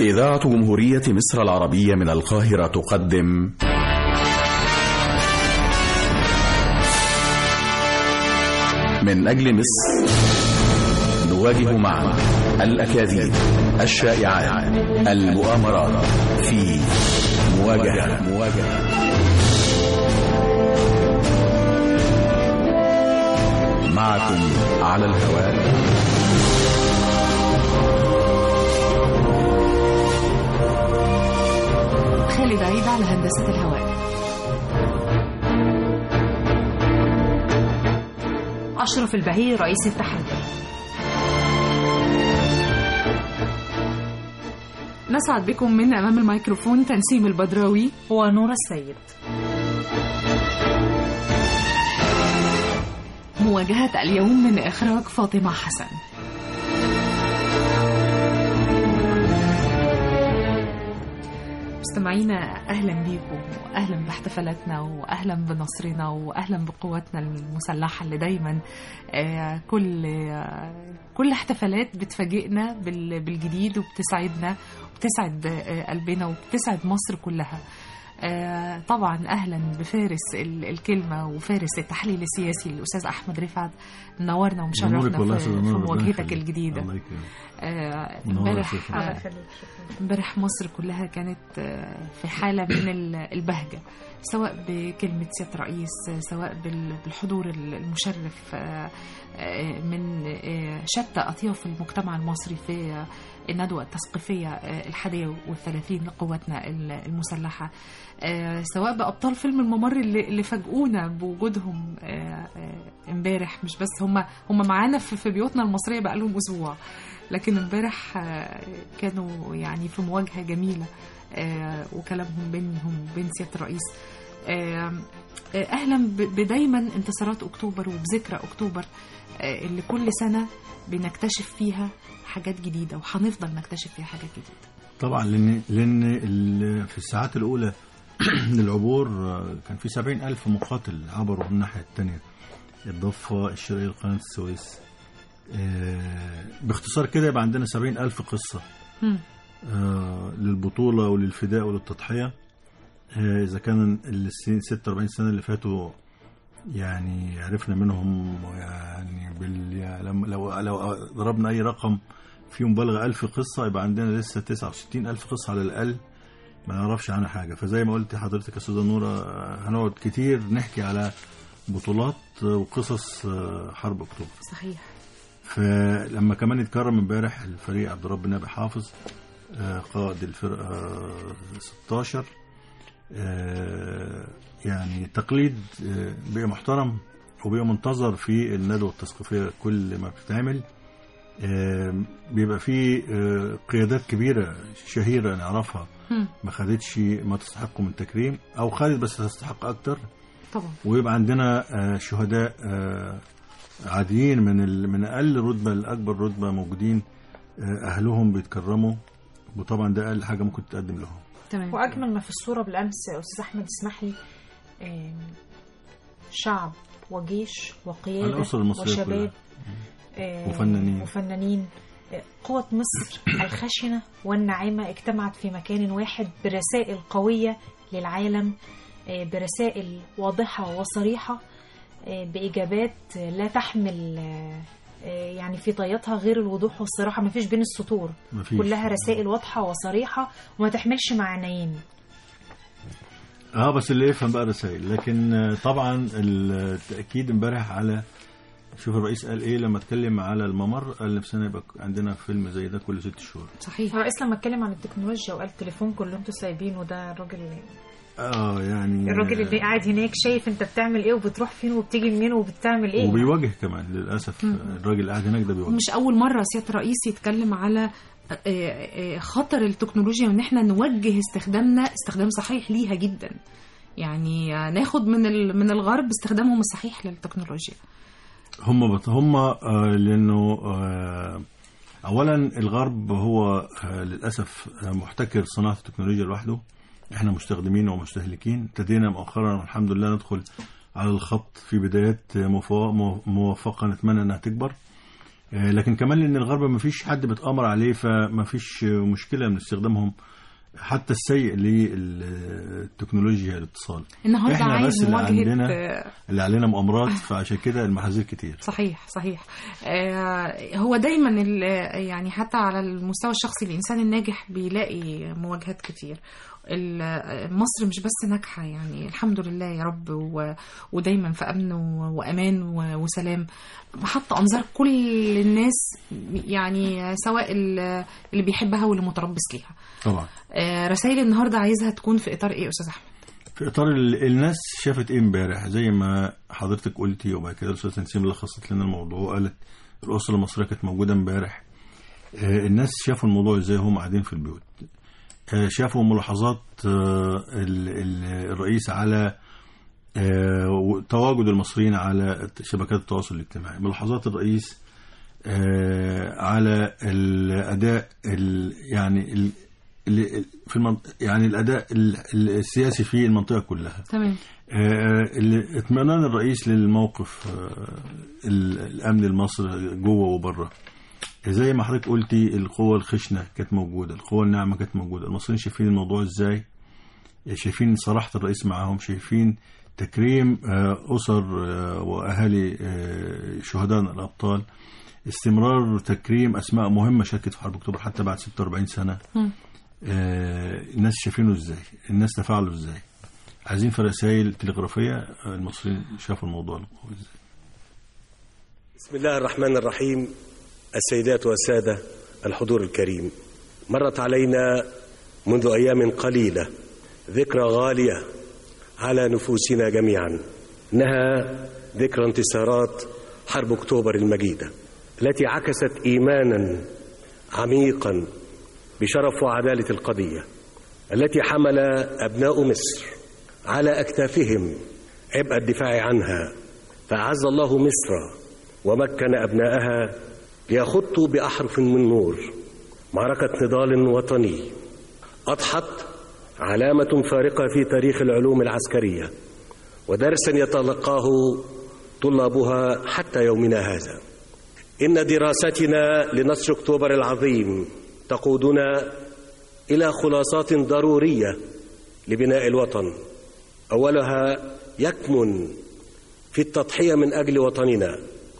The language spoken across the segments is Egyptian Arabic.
إذاعة جمهورية مصر العربية من القاهرة تقدم من أجل مصر نواجه معا الأكاذيب الشائعات المؤامرات في مواجهة مواجهة معكم على الهواء خالد عيد على هندسة الهواء أشرف البهي رئيس التحرير نسعد بكم من أمام الميكروفون تنسيم البدراوي ونور السيد مواجهة اليوم من إخراج فاطمة حسن مستمعينا اهلا بيكم واهلا باحتفالاتنا واهلا بنصرنا واهلا بقواتنا المسلحه اللي دايما آه، كل آه، كل احتفالات بتفاجئنا بال- بالجديد وبتسعدنا وبتسعد آه، قلبنا وبتسعد مصر كلها آه، طبعا اهلا بفارس ال- الكلمه وفارس التحليل السياسي الاستاذ احمد رفعت منورنا نورك والله ومشرفنا يا في, أستاذة في نور، ربنا مواجهتك يخليك. الجديده الله يكرمك آه، منورة امبارح يا شيخ. آه، امبارح مصر كلها كانت آه، في حالة من ال- البهجة سواء بكلمة سيادة الرئيس آه، سواء بال- بالحضور المشرف آه، آه، من آه، شتى أطياف المجتمع المصري في آه، الندوة التثقيفية آه، الحادية والثلاثين لقواتنا ال- المسلحة آه، سواء بأبطال فيلم الممر اللي اللي فاجئونا بوجودهم آه، آه، امبارح مش بس هم هم معانا في في بيوتنا المصرية بقالهم أسبوع لكن امبارح آه، كانوا يعني في مواجهة جميلة آه، وكلامهم بينهم وبين سيادة الرئيس آه، آه، أهلا ب- بدايما انتصارات أكتوبر وبذكرى أكتوبر آه، اللي كل سنة بنكتشف فيها حاجات جديدة وهنفضل نكتشف فيها حاجات جديدة طبعا لان لان ال- في الساعات الاولى للعبور آه، كان في سبعين ألف مقاتل عبروا من الناحية التانية الضفة الشرقية لقناة السويس آه، باختصار كده يبقى عندنا سبعين ألف قصة مم. آه، للبطولة وللفداء وللتضحية آه، إذا كان السنين 46 سنة اللي فاتوا يعني عرفنا منهم يعني بال يعني لما- لو لو ضربنا أي رقم فيه مبالغة ألف قصة يبقى عندنا لسه 69 ألف قصة على الأقل ما نعرفش عنها حاجة فزي ما قلت حضرتك يا أستاذة نورة آه، هنقعد كتير نحكي على بطولات آه، وقصص آه، حرب أكتوبر صحيح فلما كمان اتكرم امبارح الفريق عبد الرب نبي حافظ آه، قائد الفرقه آه، 16 آه، يعني تقليد آه، بقى محترم وبقى منتظر في الندوه التثقيفيه كل ما بتتعمل آه، بيبقى فيه آه، قيادات كبيره شهيره نعرفها مم. ما خدتش ما تستحقه من تكريم او خدت بس تستحق اكتر طبعا ويبقى عندنا آه، شهداء آه، عاديين من ال... من اقل رتبه لاكبر رتبه موجودين آه، اهلهم بيتكرموا وطبعا ده اقل حاجه ممكن تقدم لهم تمام واجمل ما في الصوره بالامس يا استاذ احمد اسمح لي آم، شعب وجيش وقياده الأسرة المصرية وشباب كلها. آم، وفنانين. وفنانين آه، قوة مصر الخشنة والناعمة اجتمعت في مكان واحد برسائل قوية للعالم آه، برسائل واضحة وصريحة آه، بإجابات لا تحمل آه، آه، يعني في طياتها غير الوضوح والصراحة ما فيش بين السطور مفيش. كلها رسائل واضحة وصريحة وما تحملش معنيين اه بس اللي يفهم بقى رسائل لكن آه، طبعا التاكيد امبارح على شوف الرئيس قال ايه لما اتكلم على الممر قال نفسنا يبقى عندنا فيلم زي ده كل ست شهور صحيح الرئيس لما اتكلم عن التكنولوجيا وقال تليفونكم اللي انتوا سايبينه ده الراجل اه يعني الراجل اللي قاعد هناك شايف انت بتعمل ايه وبتروح فين وبتيجي منين وبتعمل ايه وبيواجه كمان للاسف آه، الراجل اللي قاعد هناك ده بيواجه مش أول مرة سيادة الرئيس يتكلم على آه، آه، خطر التكنولوجيا وإن إحنا نوجه استخدامنا استخدام صحيح ليها جدا يعني آه، ناخد من ال- من الغرب استخدامهم الصحيح للتكنولوجيا هم بط... هم آه لانه آه اولا الغرب هو آه للاسف آه محتكر صناعه التكنولوجيا لوحده احنا مستخدمين ومستهلكين ابتدينا مؤخرا الحمد لله ندخل على الخط في بدايات موفقه موفقه نتمنى انها تكبر آه، لكن كمان لان الغرب ما فيش حد بيتامر عليه فما فيش مشكله من استخدامهم حتى السيء للتكنولوجيا الاتصال النهارده إحنا عايز بس اللي مواجهه عندنا- آه، اللي علينا مؤامرات فعشان كده المحاذير كتير صحيح صحيح آه، هو دايما ال- يعني حتى على المستوى الشخصي الانسان الناجح بيلاقي مواجهات كتير ال- مصر مش بس ناجحه يعني الحمد لله يا رب و- ودايما في امن و- وامان و- وسلام حاطه انظار كل الناس يعني سواء ال- اللي بيحبها واللي متربص ليها طبعا آه، رسائل النهارده عايزها تكون في اطار ايه يا استاذ احمد في اطار ال- الناس شافت ايه امبارح زي ما حضرتك قلتي وبعد كده الاستاذه نسيم لخصت لنا الموضوع وقالت الاسره المصريه كانت موجوده امبارح آه، الناس شافوا الموضوع ازاي هم قاعدين في البيوت آه، شافوا ملاحظات آه، ال- ال- الرئيس على آه، تواجد المصريين على شبكات التواصل الاجتماعي ملاحظات الرئيس آه، على الاداء ال- يعني ال- ال- في المنطقة يعني الاداء ال- السياسي في المنطقه كلها تمام آه، ال- اطمئنان الرئيس للموقف آه، ال- الامن المصري جوه وبره زي ما حضرتك قلتي القوة الخشنة كانت موجودة القوة الناعمة كانت موجودة المصريين شايفين الموضوع ازاي شايفين صراحة الرئيس معاهم شايفين تكريم آه، أسر آه، وأهالي آه، شهدائنا الأبطال استمرار تكريم أسماء مهمة شاركت في حرب أكتوبر حتى بعد 46 سنة مم. آه، الناس شايفينه ازاي الناس تفاعلوا ازاي عايزين في رسائل تلغرافية آه، المصريين شافوا الموضوع ازاي بسم الله الرحمن الرحيم السيدات والسادة الحضور الكريم مرت علينا منذ أيام قليلة ذكرى غالية على نفوسنا جميعا إنها ذكرى انتصارات حرب أكتوبر المجيدة التي عكست إيمانا عميقا بشرف وعدالة القضية التي حمل أبناء مصر على أكتافهم عبء الدفاع عنها فأعز الله مصر ومكن أبنائها ليخطوا بأحرف من نور معركة نضال وطني أضحت علامة فارقة في تاريخ العلوم العسكرية ودرسا يتلقاه طلابها حتى يومنا هذا إن دراستنا لنصر أكتوبر العظيم تقودنا إلى خلاصات ضرورية لبناء الوطن أولها يكمن في التضحية من أجل وطننا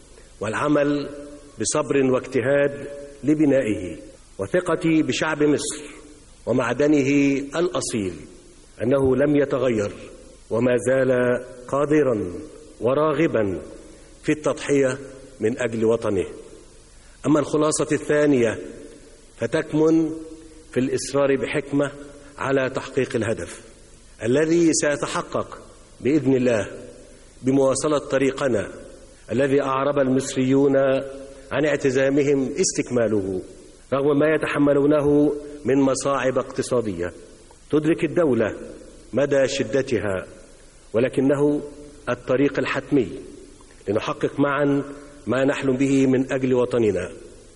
والعمل بصبر واجتهاد لبنائه وثقتي بشعب مصر ومعدنه الأصيل أنه لم يتغير وما زال قادرا وراغبا في التضحية من أجل وطنه أما الخلاصة الثانية فتكمن في الإصرار بحكمة على تحقيق الهدف الذي سيتحقق بإذن الله بمواصلة طريقنا الذي أعرب المصريون عن اعتزامهم استكماله رغم ما يتحملونه من مصاعب اقتصادية تدرك الدولة مدى شدتها ولكنه الطريق الحتمي لنحقق معا ما نحلم به من أجل وطننا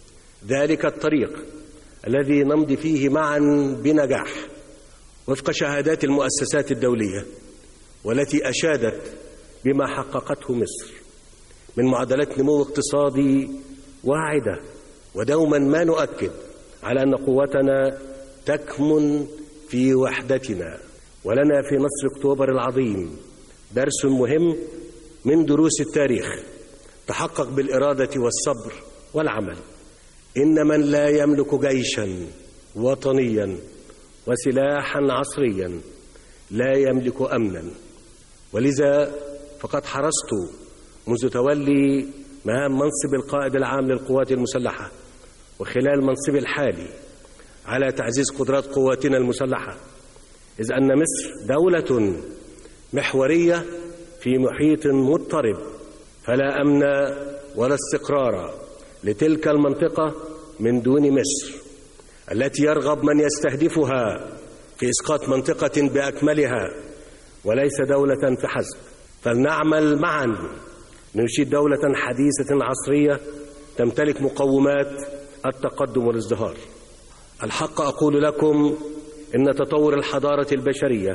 ذلك الطريق الذي نمضي فيه معا بنجاح وفق شهادات المؤسسات الدولية والتي أشادت بما حققته مصر من معدلات نمو اقتصادي واعدة ودوما ما نؤكد على أن قوتنا تكمن في وحدتنا ولنا في نصر أكتوبر العظيم درس مهم من دروس التاريخ تحقق بالإرادة والصبر والعمل إن من لا يملك جيشا وطنيا وسلاحا عصريا لا يملك أمنا ولذا فقد حرصت منذ تولي مهام منصب القائد العام للقوات المسلحة وخلال منصبي الحالي على تعزيز قدرات قواتنا المسلحة إذ أن مصر دولة محورية في محيط مضطرب فلا أمن ولا استقرار لتلك المنطقة من دون مصر التي يرغب من يستهدفها في إسقاط منطقة بأكملها وليس دولة فحسب فلنعمل معا لنشيد دولة حديثة عصرية تمتلك مقومات التقدم والازدهار الحق أقول لكم إن تطور الحضارة البشرية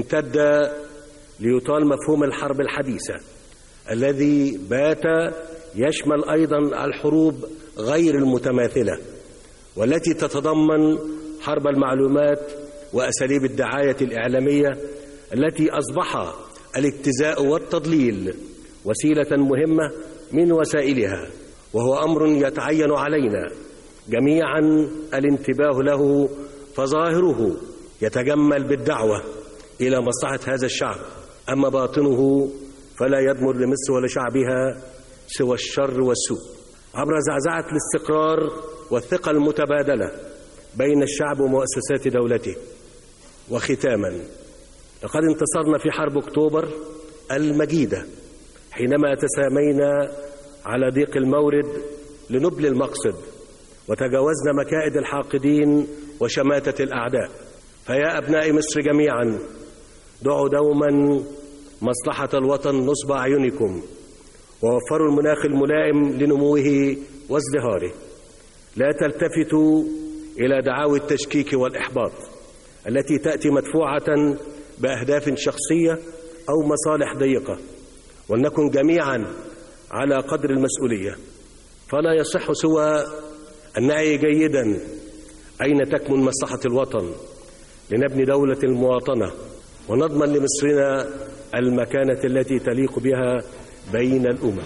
امتد ليطال مفهوم الحرب الحديثة الذي بات يشمل أيضا الحروب غير المتماثلة والتي تتضمن حرب المعلومات وأساليب الدعاية الإعلامية التي أصبح الاجتزاء والتضليل وسيلة مهمة من وسائلها وهو أمر يتعين علينا جميعا الانتباه له فظاهره يتجمل بالدعوة إلى مصلحة هذا الشعب أما باطنه فلا يضمر لمصر ولشعبها سوى الشر والسوء عبر زعزعة الاستقرار والثقة المتبادلة بين الشعب ومؤسسات دولته وختاما لقد انتصرنا في حرب أكتوبر المجيدة حينما تسامينا على ضيق المورد لنبل المقصد وتجاوزنا مكائد الحاقدين وشماتة الأعداء فيا أبناء مصر جميعا دعوا دوما مصلحة الوطن نصب أعينكم ووفروا المناخ الملائم لنموه وازدهاره لا تلتفتوا إلى دعاوي التشكيك والإحباط التي تأتي مدفوعة بأهداف شخصية أو مصالح ضيقة ولنكن جميعا على قدر المسؤولية فلا يصح سوى أن نعي جيدا أين تكمن مصلحة الوطن لنبني دولة المواطنة ونضمن لمصرنا المكانة التي تليق بها بين الأمم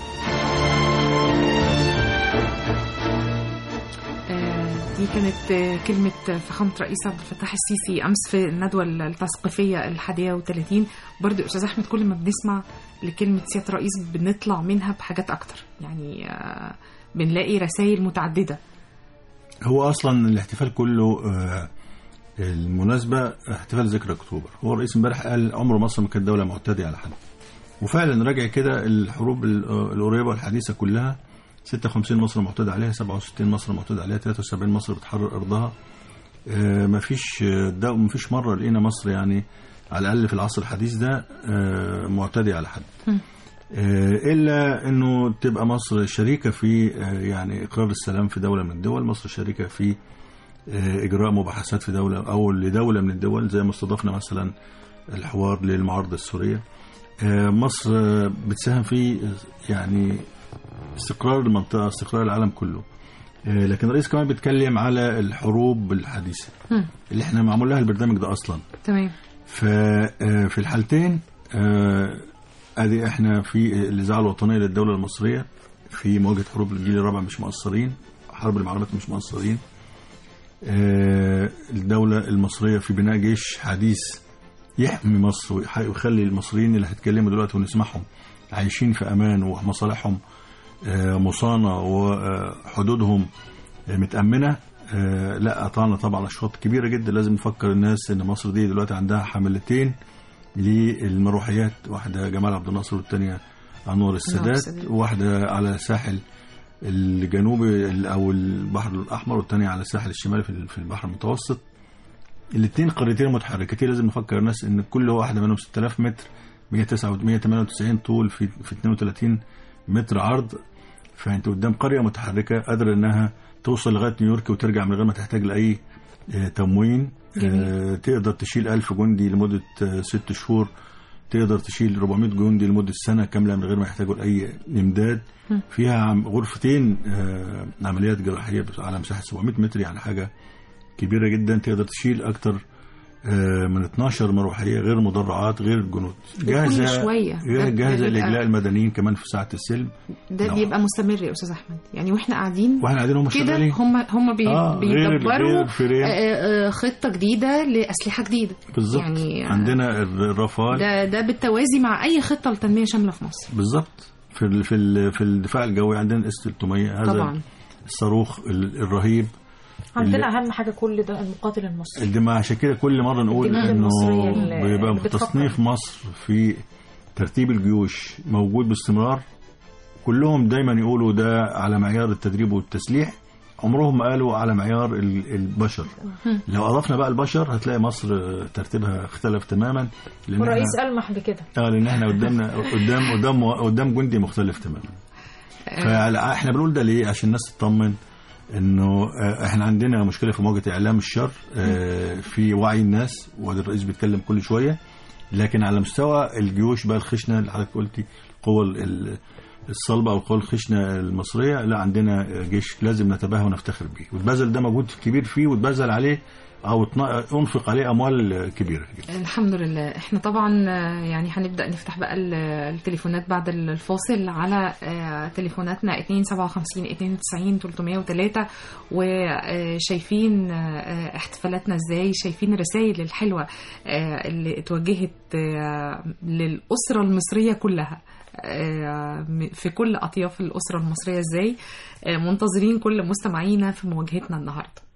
آه، دي كانت آه، كلمة فخامة رئيس عبد الفتاح السيسي أمس في الندوة التثقيفية الحادية وثلاثين برضه يا أستاذ أحمد كل ما بنسمع لكلمة سيادة الرئيس بنطلع منها بحاجات أكتر يعني آه، بنلاقي رسائل متعددة هو اصلا الاحتفال كله آه، المناسبه احتفال ذكرى اكتوبر هو الرئيس امبارح قال عمر مصر ما كانت دوله معتديه على حد وفعلا راجع كده الحروب ال- آه، القريبه والحديثه كلها 56 مصر معتدى عليها 67 مصر معتدى عليها 73 مصر بتحرر ارضها آه، مفيش آه، ده مفيش مره لقينا مصر يعني على الاقل في العصر الحديث ده آه، معتدي على حد آه، الا انه تبقى مصر شريكه في آه، يعني اقرار السلام في دوله من الدول مصر شريكه في آه، اجراء مباحثات في دوله او لدوله من الدول زي ما استضفنا مثلا الحوار للمعارضه السوريه آه، مصر آه، بتساهم في آه، يعني استقرار المنطقه استقرار العالم كله آه، لكن الرئيس كمان بيتكلم على الحروب الحديثه مم. اللي احنا معمول لها البرنامج ده اصلا تمام ففي الحالتين آه، ادي احنا في الاذاعه الوطنيه للدوله المصريه في مواجهه حروب الجيل الرابع مش مقصرين حرب المعلومات مش مقصرين آه، الدوله المصريه في بناء جيش حديث يحمي مصر ويح- ويخلي المصريين اللي هيتكلموا دلوقتي ونسمعهم عايشين في امان ومصالحهم آه، مصانه وحدودهم آه، متامنه آه، لا قطعنا طبعا اشواط كبيره جدا لازم نفكر الناس ان مصر دي دلوقتي عندها حملتين للمروحيات واحده جمال عبد الناصر والثانيه انور السادات السادات. واحده على ساحل الجنوبي ال- او البحر الاحمر والثانيه على الساحل الشمالي في في البحر المتوسط الاثنين قريتين متحركتين لازم نفكر الناس ان كل واحده منهم 6000 متر 199 198 طول في في 32 متر عرض فانت قدام قريه متحركه قادره انها توصل لغايه نيويورك وترجع من غير ما تحتاج لاي آه، تموين جميل. آه، تقدر تشيل 1000 جندي لمده آه، ست شهور تقدر تشيل 400 جندي لمده سنه كامله من غير ما يحتاجوا لاي امداد فيها عم- غرفتين آه، عمليات جراحيه على مساحه 700 متر يعني حاجه كبيره جدا تقدر تشيل اكتر آه، من 12 مروحيه غير مدرعات غير جنود جاهزه شوية. ده- ده جاهزه بيبقى- لاجلاء المدنيين كمان في ساعه السلم ده نعم. بيبقى مستمر يا أستاذ أحمد يعني وإحنا قاعدين واحنا قاعدين هم كده شغالين هم هم بي آه، غير- بيدبروا غير فريم. آه، آه، خطة جديدة لأسلحة جديده بالظبط يعني آه، عندنا الرافال ده ده بالتوازي مع أي خطة لتنمية شاملة في مصر بالظبط في ال- في ال- في الدفاع الجوي عندنا اس 300 هذا طبعا الصاروخ ال- الرهيب عندنا اهم حاجه كل ده المقاتل المصري الدماء عشان كده كل مره نقول الجنود انه المصرية اللي- بيبقى اللي في بتفكر. تصنيف مصر في ترتيب الجيوش موجود باستمرار كلهم دايما يقولوا ده على معيار التدريب والتسليح عمرهم ما قالوا على معيار ال- البشر لو اضفنا بقى البشر هتلاقي مصر ترتيبها اختلف تماما لان والرئيس احنا ألمح بكده اه لان احنا قدامنا قدام قدام قدام جندي مختلف تماما فاحنا بنقول ده ليه عشان الناس تطمن انه آه، احنا عندنا مشكله في مواجهه اعلام الشر آه، في وعي الناس وده الرئيس بيتكلم كل شويه لكن على مستوى الجيوش بقى الخشنه اللي حضرتك قلتي القوى ال- ال- الصلبة أو القوى الخشنة المصرية لا عندنا جيش لازم نتباهى ونفتخر به والبذل ده موجود كبير فيه واتبذل عليه أو اتنا- أنفق عليه أموال كبيرة الحمد لله احنا طبعا آه، يعني هنبدأ نفتح بقى ال- التليفونات بعد الفاصل على آه، تليفوناتنا 257 92 303 وشايفين آه، احتفالاتنا ازاي شايفين الرسائل الحلوة آه، اللي اتوجهت آه، للأسرة المصرية كلها آه، في كل أطياف الأسرة المصرية ازاي آه، منتظرين كل مستمعينا في مواجهتنا النهارده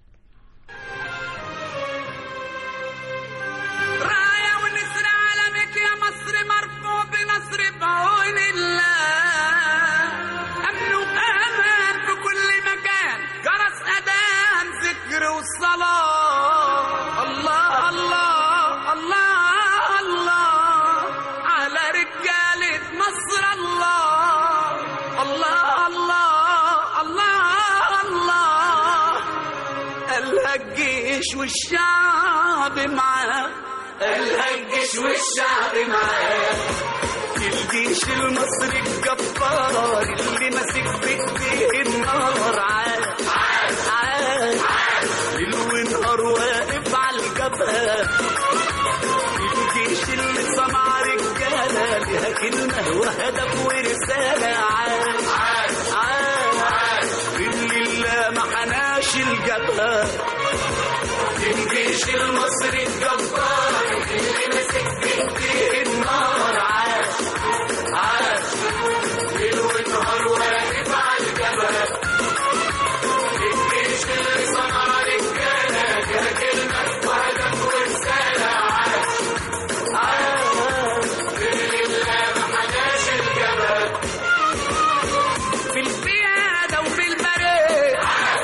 راية ونسر علمك يا مصر مرفوع بنصر بعون الله أمن وأمان في كل مكان جرس أذان ذكر والصلاة الله الله الله الله على رجالة مصر الله الله الله الله الله قالها الجيش والشعب معاه قالها الجيش والشعب معاه الجيش المصري الجبار اللي ماسك بايديه النار عاد عاد عاد ليل ونهار واقف على الجبهه الجيش اللي صنع رجاله ليها كلمه وهدف ورساله عاد عاد عاد اللي لا ما حناش الجبهه الجيش المصري الجبار اللي مسك بايديه النار عاش عاش ليل ونهار واقف على الجبل الجيش اللي صنع رجاله فيها كلمه وهدف ورساله عاش عاش لله ما حداش الجبل في القياده وفي البريه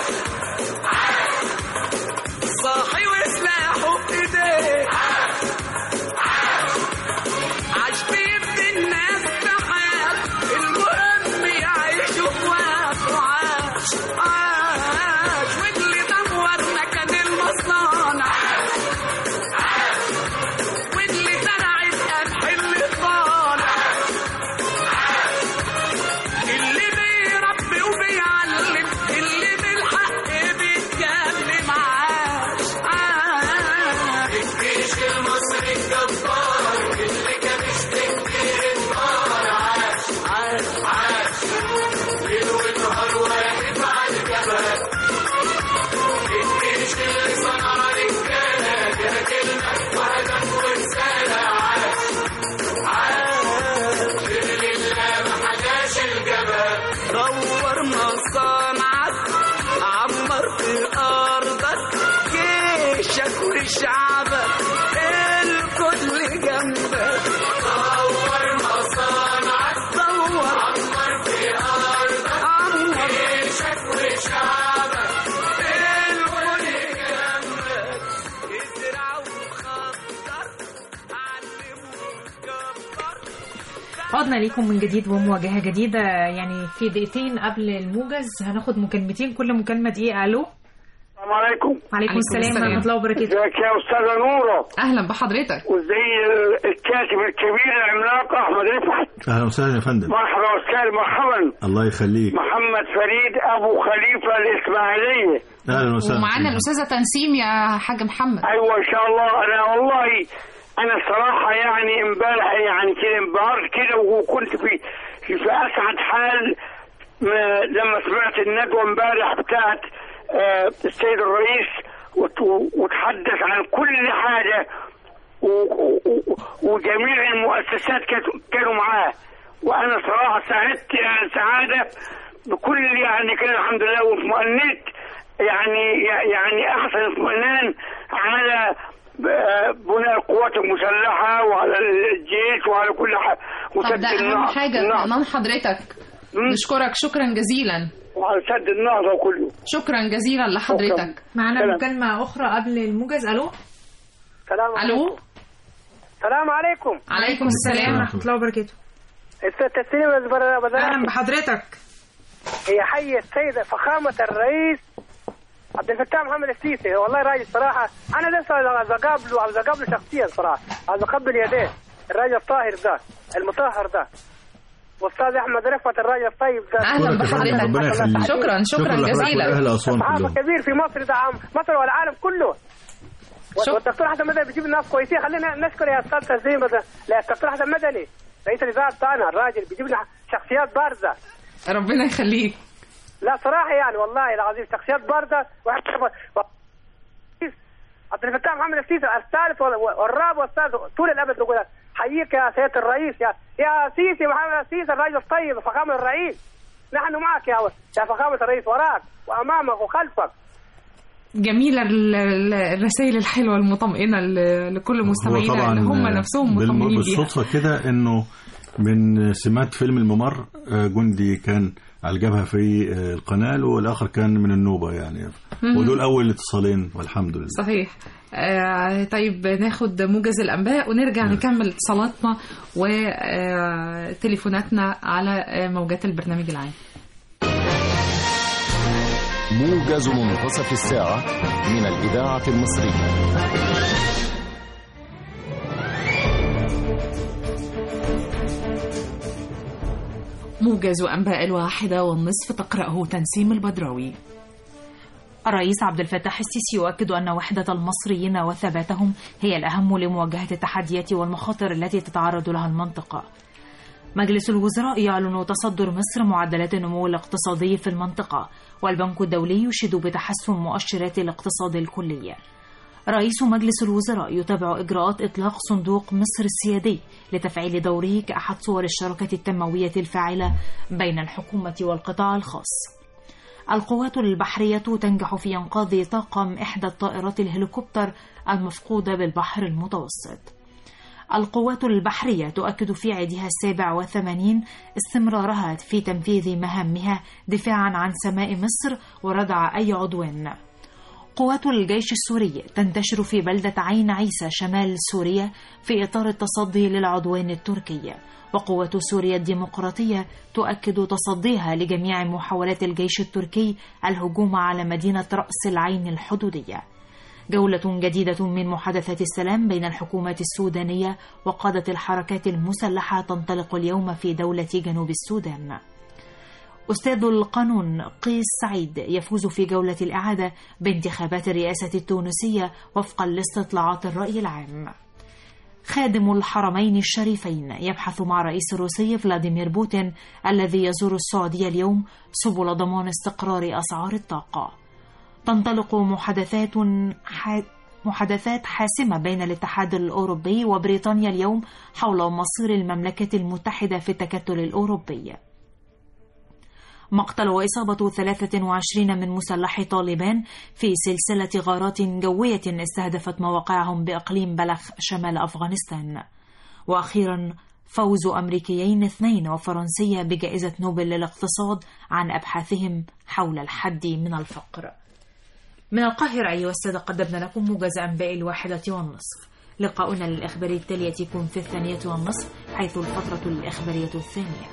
صاحي وسلاحه في ايديه عاش بيبني الناس بحياة المهم يعيشوا في وقت وعاش عاش واللي دور مكان المصانع واللي زرع القمح اللي طالع اللي بيربي وبيعلم اللي بالحق بيتكلم عاش عاش الجيش المصري الجبار اللي كابش تكتير النار عاش عاش عاش ليل ونهار واقف على الجبل الجيش اللي صنع رجاله فيها كلمه وهدف ورساله عاش عاش لله ما حداش الجبل دور مصانعك عمر في ارضك جيشك وشعبك الكل جنبك دور مصانعك دور عمر في ارضك عمر جيشك وشعبك الكل جنبك ازرع وخطر علم وكبر عدنا ليكم من جديد ومواجهة جديدة يعني في دقيقتين قبل الموجز هناخد مكالمتين كل مكالمة دقيقة ألو السلام عليكم وعليكم السلام السلام. ورحمة الله وبركاته ازيك يا استاذه نوره أهلا بحضرتك وزي الكاتب الكبير العملاق احمد رفعت أهلا وسهلا يا فندم مرحبا استاذ مرحبا الله يخليك محمد فريد ابو خليفه الاسماعيليه أهلا وسهلا ومعانا الأستاذة تنسيم يا حاج محمد ايوه ان شاء الله انا والله انا صراحه يعني امبارح يعني كده انبهرت كده وكنت في في في اسعد حال ما- لما سمعت الندوه امبارح بتاعت آه، السيد الرئيس وت- وتحدث عن كل حاجه و- و- و- وجميع المؤسسات كانت- كانوا معاه وانا صراحه سعدت يعني سعاده بكل يعني كده الحمد لله واطمأنيت يعني يعني احسن اطمئنان على آه، بناء القوات المسلحه وعلى الجيش وعلى كل حاجه طب وسد ده أهم النهضه حاجة النهضة. أمام حضرتك مم. نشكرك شكرا جزيلا وعلى سد النهضه وكله شكرا جزيلا لحضرتك معانا سلام. مكالمة أخرى قبل الموجز ألو السلام ألو السلام عليكم عليكم السلام ورحمة الله وبركاته التسليم أهلا بحضرتك هي حي السيدة فخامة الرئيس عبد الفتاح محمد السيسي والله راجل صراحة أنا لسه عايز أقابله عايز أقابله شخصيا صراحة عايز أقبل يديه الراجل الطاهر ده المطهر ده واستاذ احمد رفعت الراجل الطيب ده اهلا أشكرك يا فندم، ربنا بحضرتك يخليك. شكرا شكرا لحضرتك جزيلا واهل اسوان صحافه كلهم كبير في مصر ده عم مصر والعالم كله شكرا. والدكتور حسن مدني بيجيب ناس كويسين خلينا نشكر يا استاذ تسليم ده لا الدكتور حسن مدني رئيس الاذاعه بتاعنا الراجل بيجيب لنا شخصيات بارزه ربنا يخليك لا صراحه يعني والله العظيم شخصيات بارزه واحد عبد الفتاح محمد السيسي الثالث وال- والرابع والثالث طول الابد نقول حييك يا سياده الرئيس يا يا سيسي محمد السيسي الرجل الطيب فخامه الرئيس نحن معك يا يا فخامه الرئيس وراك وامامك وخلفك جميلة ال- ال- الرسائل الحلوة المطمئنة ل- لكل هو مستمعينا طبعا اللي هم نفسهم بالم- مطمئنين بيها بالصدفه كده انه من سمات فيلم الممر آه، جندي كان على الجبهه في آه، القناه والاخر كان من النوبه يعني ودول اول اتصالين والحمد لله صحيح آه طيب ناخد موجز الأنباء ونرجع نكمل اتصالاتنا وتليفوناتنا على آه، موجات البرنامج العام موجز منتصف الساعة من الإذاعة المصرية موجز أنباء الواحدة والنصف تقرأه تنسيم البدراوي الرئيس عبد الفتاح السيسي يؤكد أن وحدة المصريين وثباتهم هي الأهم لمواجهة التحديات والمخاطر التي تتعرض لها المنطقة. مجلس الوزراء يعلن تصدر مصر معدلات النمو الاقتصادي في المنطقة، والبنك الدولي يشيد بتحسن مؤشرات الاقتصاد الكلي. رئيس مجلس الوزراء يتابع إجراءات إطلاق صندوق مصر السيادي لتفعيل دوره كأحد صور الشراكة التنموية الفاعلة بين الحكومة والقطاع الخاص. القوات البحرية تنجح في إنقاذ طاقم إحدى الطائرات الهليكوبتر المفقودة بالبحر المتوسط. القوات البحرية تؤكد في عيدها السابع وثمانين استمرارها في تنفيذ مهامها دفاعا عن سماء مصر وردع أي عدوان. قوات الجيش السوري تنتشر في بلدة عين عيسى شمال سوريا في إطار التصدي للعدوان التركي وقوات سوريا الديمقراطية تؤكد تصديها لجميع محاولات الجيش التركي الهجوم على مدينة رأس العين الحدودية جولة جديدة من محادثات السلام بين الحكومة السودانية وقادة الحركات المسلحة تنطلق اليوم في دولة جنوب السودان أستاذ القانون قيس سعيد يفوز في جولة الإعادة بانتخابات الرئاسة التونسية وفقا لاستطلاعات الرأي العام. خادم الحرمين الشريفين يبحث مع الرئيس الروسي فلاديمير بوتين الذي يزور السعودية اليوم سبل ضمان استقرار أسعار الطاقة. تنطلق محادثات ح... محادثات حاسمة بين الاتحاد الأوروبي وبريطانيا اليوم حول مصير المملكة المتحدة في التكتل الأوروبي. مقتل وإصابة 23 من مسلحي طالبان في سلسلة غارات جوية استهدفت مواقعهم بإقليم بلخ شمال أفغانستان وأخيرا فوز أمريكيين اثنين وفرنسية بجائزة نوبل للاقتصاد عن أبحاثهم حول الحد من الفقر من القاهرة أيها السادة قدمنا لكم موجز أنباء الواحدة والنصف لقاؤنا للإخباري التالية يكون في الثانية والنصف حيث الفترة الإخبارية الثانية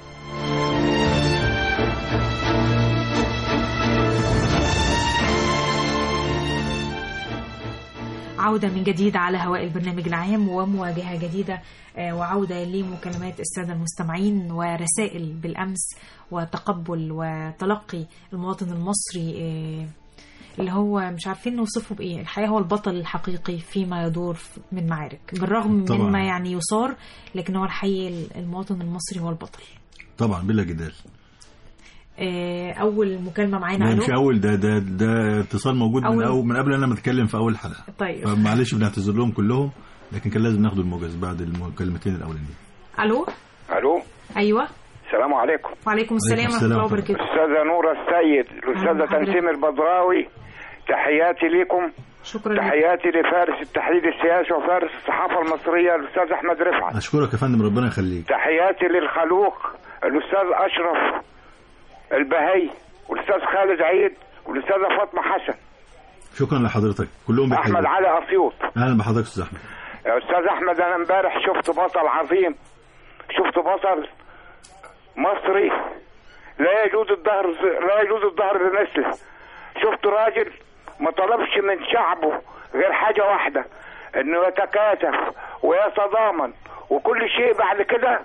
عودة من جديد على هواء البرنامج العام ومواجهة جديدة آه، وعودة لمكالمات السادة المستمعين ورسائل بالأمس وتقبل وتلقي المواطن المصري آه، اللي هو مش عارفين نوصفه بإيه الحقيقة هو البطل الحقيقي فيما يدور من معارك بالرغم طبعاً. مما يعني يصار لكن هو الحقيقي المواطن المصري هو البطل طبعا بلا جدال آه، أول مكالمة معانا لا ألو مش اول ده ده ده اتصال موجود من أول- أول من قبل انا ما اتكلم في اول حلقه طيب فمعلش بنعتذر لهم كلهم لكن كان لازم ناخد الموجز بعد المكالمتين الاولانيين ألو الو أيوه السلام عليكم وعليكم السلام ورحمة السلام الله ورحمة وبركاته استاذه نوره السيد أهلا الاستاذه بحضرتك. تنسيم البدراوي تحياتي لكم شكرا لك تحياتي لفارس التحليل السياسي وفارس الصحافه المصريه الاستاذ احمد رفعت اشكرك يا فندم ربنا يخليك تحياتي للخلوق الاستاذ اشرف البهي والاستاذ خالد عيد والاستاذه فاطمه حسن شكرا لحضرتك كلهم احمد بيحيوك. علي اسيوط اهلا بحضرتك استاذ احمد يا استاذ احمد انا امبارح شفت بطل عظيم شفت بطل مصري لا يجوز الظهر لا يجوز الظهر لمثله شفت راجل ما طلبش من شعبه غير حاجه واحده انه يتكاتف ويتضامن وكل شيء بعد كده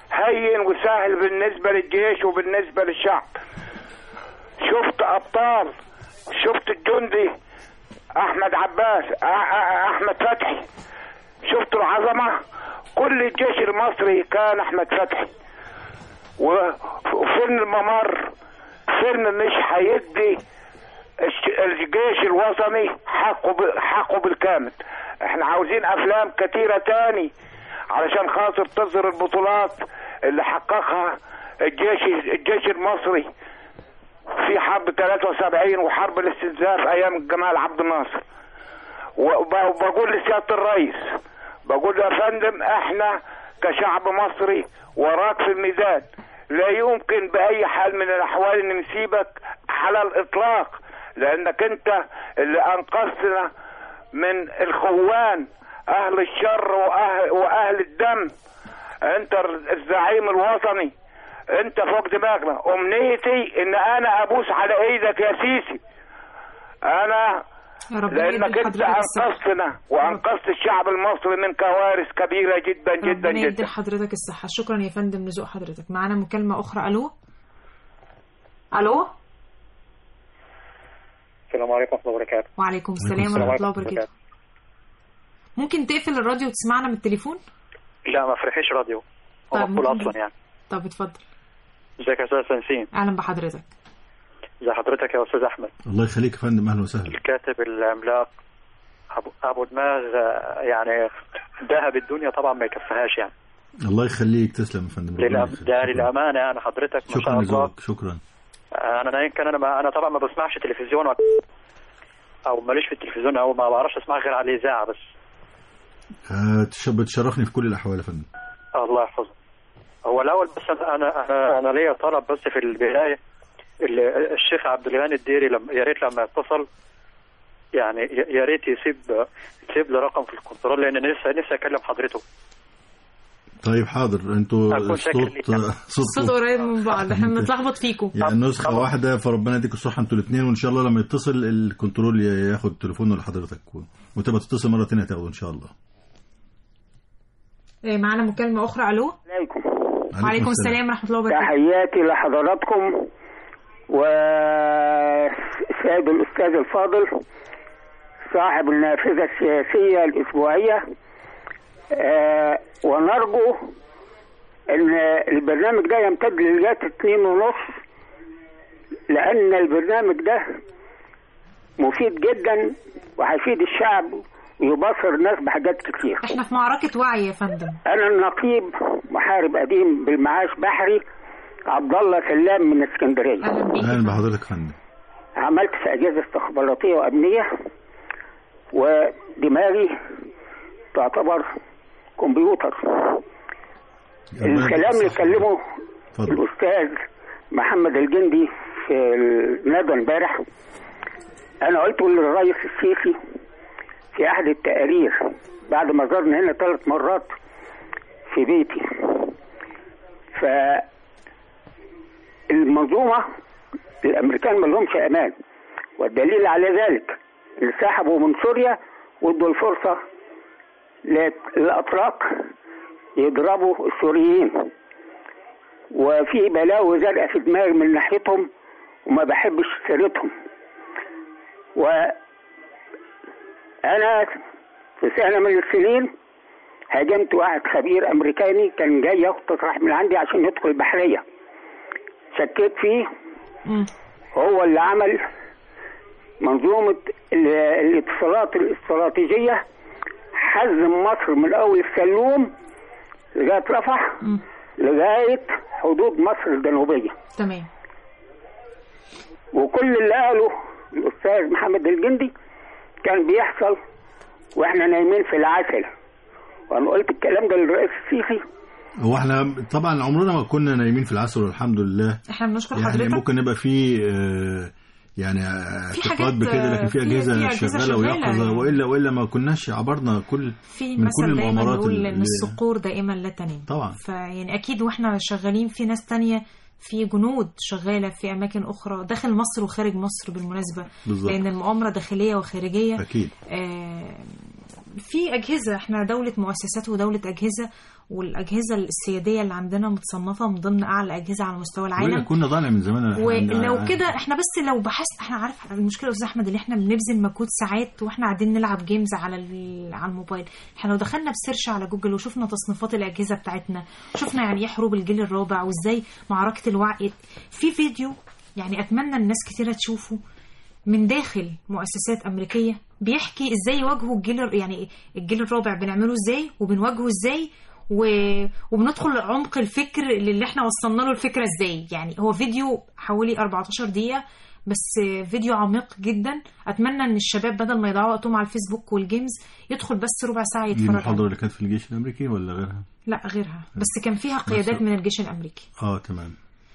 هين وسهل بالنسبة للجيش وبالنسبة للشعب شفت أبطال شفت الجندي أحمد عباس أ- أ- أحمد فتحي شفت العظمة كل الجيش المصري كان أحمد فتحي و- وفيلم الممر فيلم مش هيدي الش- الجيش الوطني حقه ب- حقه بالكامل احنا عاوزين افلام كتيرة تاني علشان خاطر تظهر البطولات اللي حققها الجيش الجيش المصري في حرب 73 وحرب الاستنزاف ايام جمال عبد الناصر وب- وبقول لسيادة الرئيس بقول له يا فندم احنا كشعب مصري وراك في الميدان لا يمكن بأي حال من الأحوال أن نسيبك على الإطلاق لأنك أنت اللي أنقذتنا من الخوان أهل الشر وأهل, وأهل الدم أنت الزعيم الوطني أنت فوق دماغنا أمنيتي أن أنا أبوس على إيدك يا سيسي أنا يا رب يدي لأنك أنت لحضرتك الصحة أنقذتنا وأنقذت الشعب المصري من كوارث كبيرة جدا جدا ربنا يدي جدا لحضرتك الصحة شكرا يا فندم لذوق حضرتك معانا مكالمة أخرى ألو ألو السلام عليكم ورحمة الله وبركاته وعليكم السلام ورحمة الله وبركاته ممكن تقفل الراديو وتسمعنا من التليفون لا ما فرحيش راديو هو طيب، مقفول ممكن- أصلا يعني طب اتفضل ازيك يا أستاذ سنسين أهلا بحضرتك ازي حضرتك يا أستاذ أحمد الله يخليك يا فندم اهلا وسهلا الكاتب العملاق أبو, أبو دماغ آه، يعني ذهب الدنيا طبعا ما يكفيهاش يعني الله يخليك تسلم يا فندم ربنا للأم... يخليك. ده للأمانة أنا حضرتك ما شاء شكرا الله لذوقك شكرا أنا أنا يمكن أنا ما... أنا طبعا ما بسمعش تلفزيون و... أو ماليش في التلفزيون أو ما بعرفش أسمع غير على الإذاعة بس آه، تش- بتشرفني في كل الاحوال يا فندم الله يحفظه هو الاول بس انا انا انا, أنا ليا طلب بس في البدايه ال- الشيخ عبد الغني الديري لما يا ريت لما يتصل يعني يا يا ريت يسيب يسيب لي رقم في الكنترول لان أنا نفسي نفسي اكلم حضرته طيب حاضر انتوا أكون شاكر الصوت ليك. الصوت صوت قريب من بعض احنا بنتلخبط فيكم يعني نسخة واحدة فربنا يديكم الصحة انتوا الاثنين وان شاء الله لما يتصل الكنترول ي- ياخد تليفونه لحضرتك و- وتبقى تتصل مرة تانية تاخده ان شاء الله إيه، معانا مكالمة أخرى ألو عليكم وعليكم السلام ورحمة الله وبركاته تحياتي لحضراتكم والسيد الأستاذ الفاضل صاحب النافذة السياسية الأسبوعية آه، ونرجو أن البرنامج ده يمتد لغاية اتنين ونص لأن البرنامج ده مفيد جدا وهيفيد الشعب ويبصر الناس بحاجات كتير احنا في معركة وعي يا فندم انا النقيب محارب قديم بالمعاش بحري عبد الله سلام من اسكندريه اهلا بحضرتك يا فندم عملت في اجهزه استخباراتيه وامنيه ودماغي تعتبر كمبيوتر الكلام اللي اتكلمه الاستاذ محمد الجندي في الندى امبارح انا قلته للرئيس السيسي في احد التقارير بعد ما زارنا هنا ثلاث مرات في بيتي ف المنظومه الامريكان ما لهمش امان والدليل على ذلك ان سحبوا من سوريا وادوا الفرصه للاتراك يضربوا السوريين وفي بلاوي زرقاء في دماغي من ناحيتهم وما بحبش سيرتهم و انا في سنه من السنين هاجمت واحد خبير امريكاني كان جاي ياخد تصريح من عندي عشان يدخل البحريه شكيت فيه هو اللي عمل منظومه ال- الاتصالات الاستراتيجيه حزم مصر من اول السلوم لغايه رفح لغايه حدود مصر الجنوبيه تمام وكل اللي قاله الاستاذ محمد الجندي كان بيحصل واحنا نايمين في العسل وانا قلت الكلام ده للرئيس السيسي هو احنا طبعا عمرنا ما كنا نايمين في العسل والحمد لله احنا بنشكر يعني حضرتك ممكن يبقى في آه، يعني اعتقاد حاجات، بكده لكن في في- اجهزه في أجهزة شغاله شغالة ويقظه يعني. والا والا ما كناش عبرنا كل في من كل مثل دايما المؤامرات نقول ان اللي- الصقور دائما لا تنام طبعا فيعني اكيد واحنا شغالين في ناس تانية في جنود شغالة في أماكن أخرى داخل مصر وخارج مصر بالمناسبة بالظبط. لأن المؤامرة داخلية وخارجية اكيد آه، في أجهزة احنا دولة مؤسسات ودولة أجهزة والأجهزة السيادية اللي عندنا متصنفة من ضمن أعلى أجهزة على مستوى العالم وإلا كنا ضايع من زمان ولو كده احنا بس لو بحثت احنا عارف المشكله يا استاذ احمد اللي احنا بنبذل مجهود ساعات واحنا قاعدين نلعب جيمز على ال- على الموبايل احنا لو دخلنا بسيرش على جوجل وشفنا تصنيفات الاجهزه بتاعتنا شفنا يعني ايه حروب الجيل الرابع وازاي معركه الوعي في فيديو يعني اتمنى الناس كتيره تشوفه من داخل مؤسسات امريكيه بيحكي ازاي يواجهوا الجيل الر- يعني الجيل الرابع بنعمله ازاي وبنواجهه ازاي و... وبندخل عمق الفكر اللي احنا وصلنا له الفكره ازاي يعني هو فيديو حوالي 14 دقيقه بس فيديو عميق جدا اتمنى ان الشباب بدل ما يضيعوا وقتهم على الفيسبوك والجيمز يدخل بس ربع ساعه دي يتفرج المحاضرة عليه اللي كانت في الجيش الأمريكي ولا غيرها؟ لا غيرها بس كان فيها قيادات من الجيش الامريكي اه تمام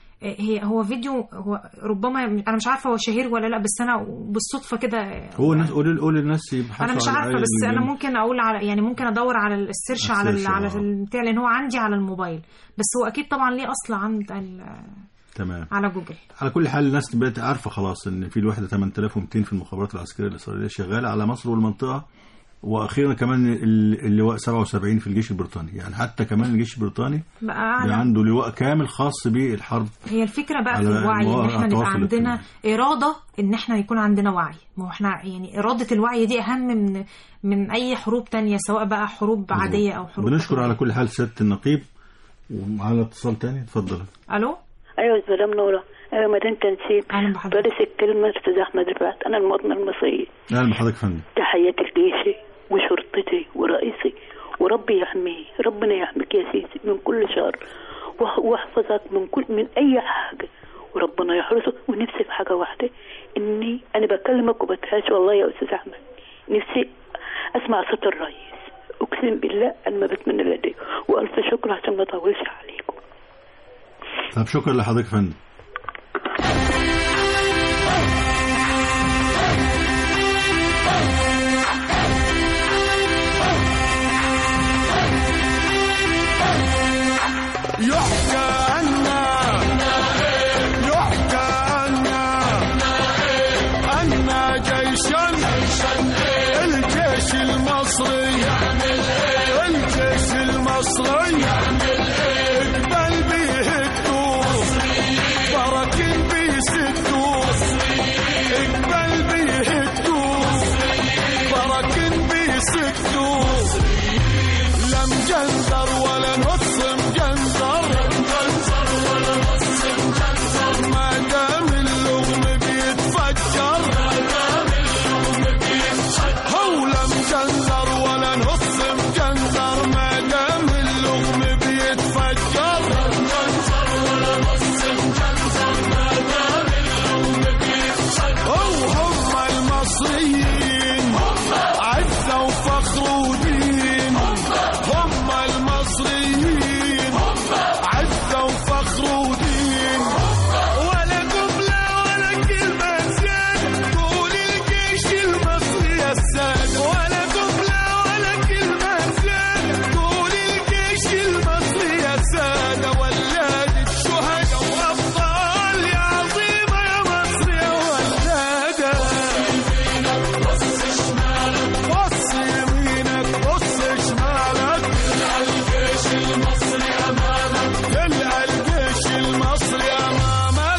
هي هو فيديو هو ربما انا مش عارفه هو شهير ولا لا بس انا بالصدفه كده هو الناس قول قول للناس يبحثوا انا مش على عارفه آية بس انا الجنة. ممكن اقول على يعني ممكن ادور على السيرش على ال- السيرش، على آه. البتاع لان هو عندي على الموبايل بس هو اكيد طبعا ليه اصل عند ال- تمام على جوجل على كل حال الناس بقت عارفه خلاص ان في الوحده 8200 في المخابرات العسكريه الاسرائيليه شغاله على مصر والمنطقه واخيرا كمان ال- اللواء 77 في الجيش البريطاني يعني حتى كمان الجيش البريطاني بقى بقى أعلى عنده لواء كامل خاص بالحرب هي الفكره بقى في على الوعي ان مواقع احنا نبقى التواصل عندنا اراده ان احنا يكون عندنا وعي ما هو احنا يعني اراده الوعي دي اهم من من اي حروب تانية سواء بقى حروب عاديه او حروب بنشكر على كل حال سياده النقيب ومعانا اتصال تاني اتفضل الو ايوه سلام نورة ايوه مدينة تنسيب اهلا بحضرتك فارس الكلمة استاذ احمد رفعت انا المواطنة المصرية اهلا بحضرتك يا فندم تحياتي لجيشي وشرطتي ورئيسي وربي يحميه ربنا يحميك يا سيدي من كل شر وح- واحفظك من كل من اي حاجة وربنا يحرسك ونفسي في حاجة واحدة اني انا بكلمك وبتهاش والله يا استاذ احمد نفسي اسمع صوت الرئيس اقسم بالله انا ما بتمنى لديه والف شكر عشان ما اطولش عليكم طب شكرا لحضرتك يا فندم يحكى عنا يحكى عنا عنا جيشا الجيش المصري الجيش المصري اقبل بيه الدوس بركن بيسدوس اقبل بيه الدوس بركن بيسدوس لا مجنزر ولا نص مجنزر ما دام اللغم بيتفجر هو لا مجنزر ولا نص مجنزر ما دام اللغم بيتفجر هو هم المصريين عزة وفخر ودين هم المصريين عزة وفخر ودين ولا جملة ولا كلمة زيادة تقول الجيش المصري يا السادة ولا جملة ولا كلمة زيادة تقول الجيش المصري يا سادة ولاد الشهداء وأبطال يا عظيمة يا مصر يا ولادة بص يمينك بص شمالك تلقى الجيش المصري امامك تلقى الجيش المصري امامك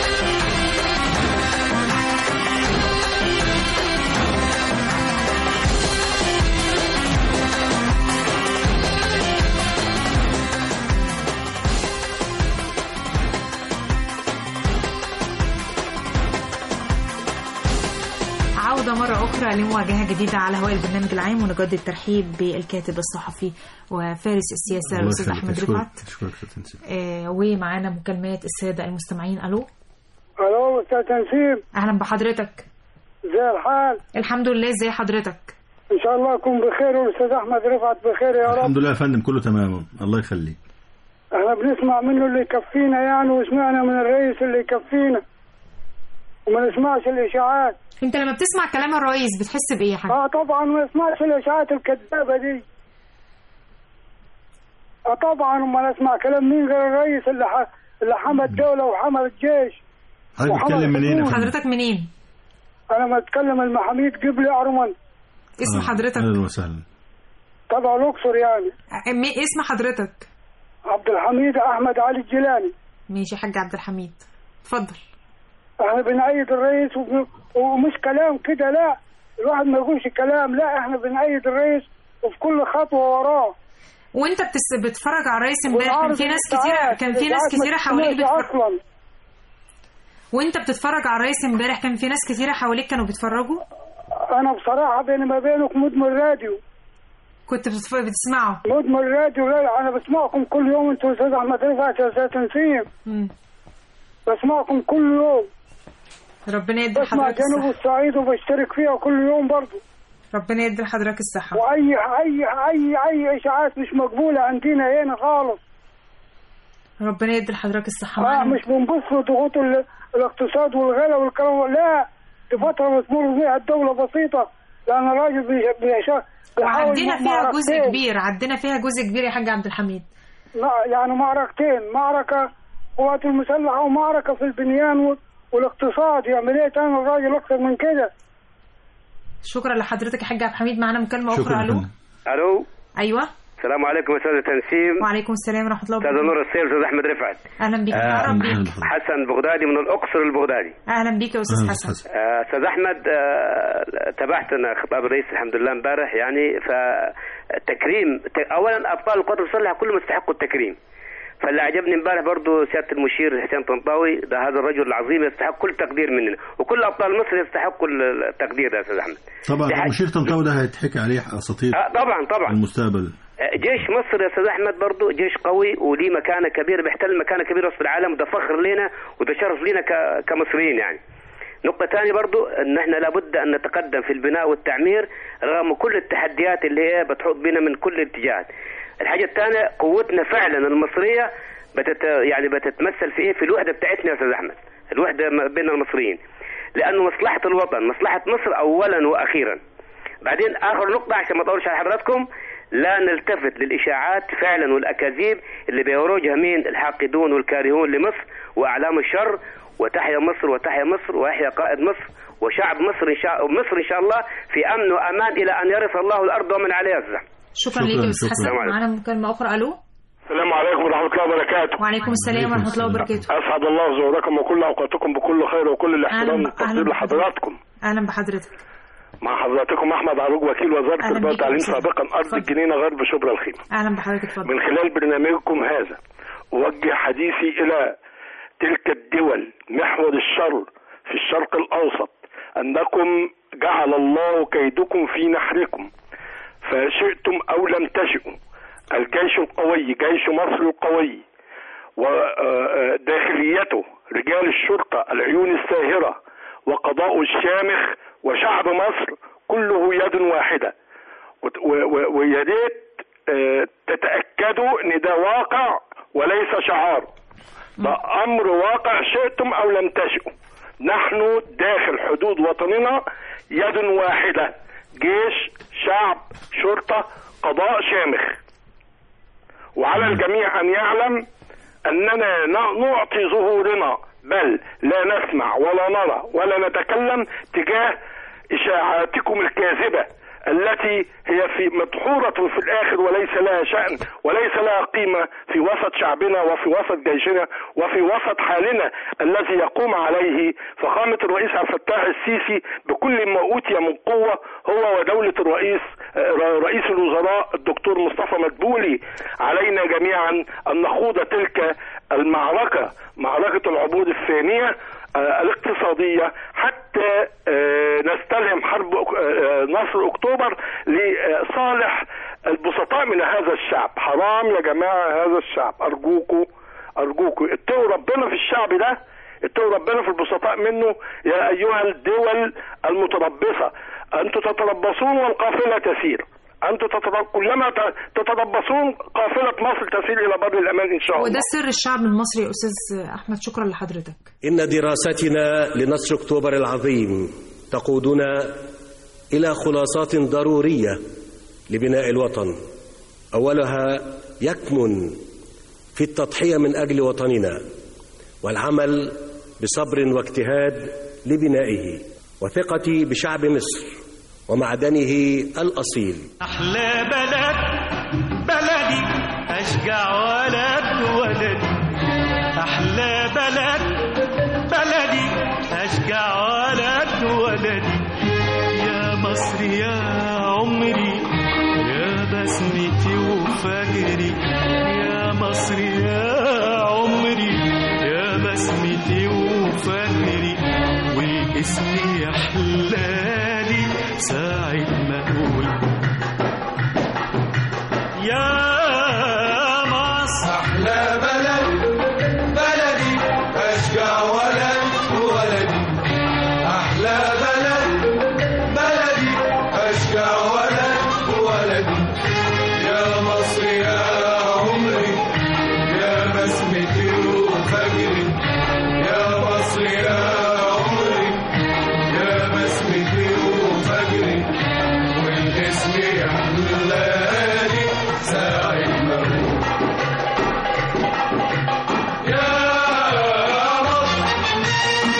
عودة مرة أخرى لمواجهة جديدة على هواء البرنامج العام ونجدد الترحيب بالكاتب الصحفي وفارس السياسة الله الأستاذ يخليك. أحمد أشكرك- رفعت اشكرك يا تنسيب آه ومعانا مكالمات السادة المستمعين ألو الو استاذ تنسيم أهلا بحضرتك زي الحال الحمد لله ازي حضرتك ان شاء الله اكون بخير والاستاذ احمد رفعت بخير يا رب الحمد لله يا فندم كله تمام الله يخليك احنا بنسمع منه اللي يكفينا يعني وسمعنا من الرئيس اللي يكفينا وما نسمعش الاشاعات انت لما بتسمع كلام الرئيس بتحس بايه يا حاج اه طبعا ما نسمعش الاشاعات الكذابه دي اه طبعا وما نسمع كلام مين غير الرئيس اللي ح... اللي حمى الدوله وحمى الجيش حضرتك محمد بتتكلم منين يا حسون. فندم؟ حضرتك منين انا بتكلم المحاميد قبل ارمن اسم حضرتك اهلا وسهلا تبع الاقصر يعني مي- اسم حضرتك عبد الحميد احمد علي الجيلاني ماشي يا حاج عبد الحميد اتفضل احنا بنأيد الرئيس وب- ومش كلام كده لا الواحد ما يقولش كلام لا احنا بنأيد الرئيس وفي كل خطوه وراه وانت بتس... بتتفرج على الرئيس امبارح كان والعرض في ناس بتاعت- كتيره كان في ناس بتاعت كتيره ما حواليك تسمعش بتفرج... اصلا وانت بتتفرج على الرئيس امبارح كان في ناس كتيره حواليك كانوا بيتفرجوا انا بصراحه بيني ما بينك مدمن راديو كنت بتتف... بتسمعه مدمن راديو لا انا بسمعكم كل يوم انتوا استاذ احمد رفعت يا استاذ تنسيم مم. بسمعكم كل يوم ربنا يدي بسمع لحضرتك جنوب الصحه الصعيد وبشترك فيها كل يوم برضه ربنا يدي لحضرتك الصحه واي اي اي اي اشاعات مش مقبوله عندنا هنا خالص ربنا يدي لحضرتك الصحه اه معانا. مش بنبص لضغوط ال- الاقتصاد والغلا والكلام لا دي فتره بتمر بيها الدوله بسيطه لان الراجل بيش- بيش- بيحاول وعدينا فيها جزء معركتين. كبير عدينا فيها جزء كبير يا حاج عبد الحميد لا، يعني معركتين معركه قوات المسلحه ومعركه في البنيان وال- والاقتصاد يعمل ايه تاني الراجل اكثر من كده شكرا لحضرتك يا حاج عبد الحميد معانا مكالمه اخرى شكرا الو فندم. الو ايوه السلام عليكم استاذ تنسيم وعليكم السلام ورحمه الله استاذ وبركاته نور السير استاذ احمد رفعت اهلا بيك آه، نتعرف أهلا بيك بحضرتك. حسن بغدادي من الاقصر البغدادي اهلا بيك يا استاذ أهلا حسن حسن. آه، استاذ احمد آه، تابعت انا خطاب الرئيس الحمد لله امبارح يعني فتكريم ت- اولا ابطال القوات المسلحه كلهم يستحقوا التكريم فاللي عجبني امبارح برضه سياده المشير حسين طنطاوي ده هذا الرجل العظيم يستحق كل تقدير مننا وكل ابطال مصر يستحقوا التقدير ده يا استاذ احمد طبعا دي حاجة- مشير طنطاوي ده هيتحكي عليه اساطير آه، طبعا طبعا المستقبل جيش مصر يا استاذ احمد برضو جيش قوي وليه مكانه كبيره بيحتل مكانه كبيره في العالم وده فخر لنا وده شرف لنا ك- كمصريين يعني نقطة ثانية برضو ان احنا لابد ان نتقدم في البناء والتعمير رغم كل التحديات اللي هي بتحوط بنا من كل الاتجاهات. الحاجة الثانية قوتنا فعلا المصرية بتت يعني بتتمثل في ايه؟ في الوحدة بتاعتنا يا استاذ احمد. الوحدة ما بين المصريين. لانه مصلحة الوطن، مصلحة مصر اولا واخيرا. بعدين اخر نقطة عشان ما اطولش على حضراتكم لا نلتفت للاشاعات فعلا والاكاذيب اللي بيروجها مين الحاقدون والكارهون لمصر واعلام الشر وتحيا مصر وتحيا مصر ويحيا قائد مصر وشعب مصر ان شاء مصر ان شاء الله في امن وامان الى ان يرث الله الارض ومن عليها الزحف. شكرا شكراً، ليك يا استاذ شكراً. حسن معانا مكالمه اخرى الو السلام عليكم ورحمه الله وبركاته وعليكم السلام ورحمه الله وبركاته اسعد الله زوركم وكل اوقاتكم بكل خير وكل الاحترام أهلاً ب- والتقدير أهلاً لحضراتكم اهلا بحضرتك مع حضراتكم احمد عروج وكيل وزاره أهلاً التربيه بيك والتعليم أستاذ. سابقا ارض اتفضل. الجنينه غرب شبرا الخيمه اهلا بحضرتك اتفضل من خلال برنامجكم هذا أوجه حديثي إلى تلك الدول محور الشر في الشرق الأوسط أنكم جعل الله كيدكم في نحركم فشئتم أو لم تشئوا الجيش القوي جيش مصر القوي وداخليته رجال الشرطة العيون الساهرة وقضاء الشامخ وشعب مصر كله يد واحدة وت- و- و- ويا ريت آه، تتأكدوا ان ده واقع وليس شعار ده امر واقع شئتم او لم تشئوا نحن داخل حدود وطننا يد واحدة جيش شعب شرطة قضاء شامخ وعلى الجميع ان يعلم اننا ن- نعطي ظهورنا بل لا نسمع ولا نرى ولا نتكلم تجاه اشاعاتكم الكاذبه التي هي في مدحورة في الآخر وليس لها شأن وليس لها قيمة في وسط شعبنا وفي وسط جيشنا وفي وسط حالنا الذي يقوم عليه فخامة الرئيس عبد الفتاح السيسي بكل ما أوتي من قوة هو ودولة الرئيس آه، رئيس الوزراء الدكتور مصطفى مدبولي علينا جميعا أن نخوض تلك المعركة معركة العبور الثانية آه، الاقتصادية حتى آه، نستلهم حرب أك- آه، نصر أكتوبر لصالح البسطاء من هذا الشعب حرام يا جماعة هذا الشعب أرجوكوا أرجوكوا اتقوا ربنا في الشعب ده اتقوا ربنا في البسطاء منه يا أيها الدول المتربصة أنتم تتربصون والقافلة تسير أنتم تتر- كلما ت- تتربصون قافلة مصر تسير إلى بر الأمان إن شاء الله وده سر الشعب المصري يا استاذ احمد شكرا لحضرتك إن دراستنا لنصر أكتوبر العظيم تقودنا إلى خلاصات ضرورية لبناء الوطن أولها يكمن في التضحية من أجل وطننا والعمل بصبر واجتهاد لبنائه وثقتي بشعب مصر ومعدنه الأصيل أحلى بلد بلدي أشجع ولد ولدي أحلى بلد بلدي أشجع ولد ولدي يا مصر يا عمري يا بسمتي وفجري يا مصر يا عمري يا بسمتي وفجري والاسم يحلالي ساعة ما أقول يا مصر أحلى بلد بلدي أشجع ولد ولدي أحلى بلد بلدي أشجع ولد ولدي يا مصر يا عمري يا بسمتي وفجري يا مصر يا عمري يا بسمتي وفجري والاسم يحلالي ساعة ما أقول يا مصر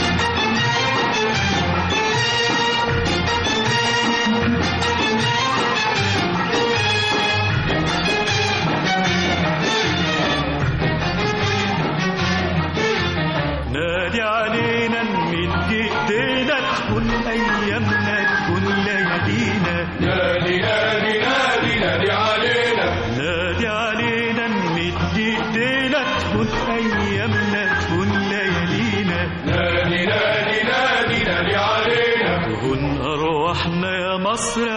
نادي علينا نمد ايدينا تكون ايامنا تكون ليالينا نادي نادي نادي نادي علينا نادي علينا نمد ايدينا تكون ايامنا تكون ليالينا نادي نادي نادي نادي علينا تهون ارواحنا يا مصر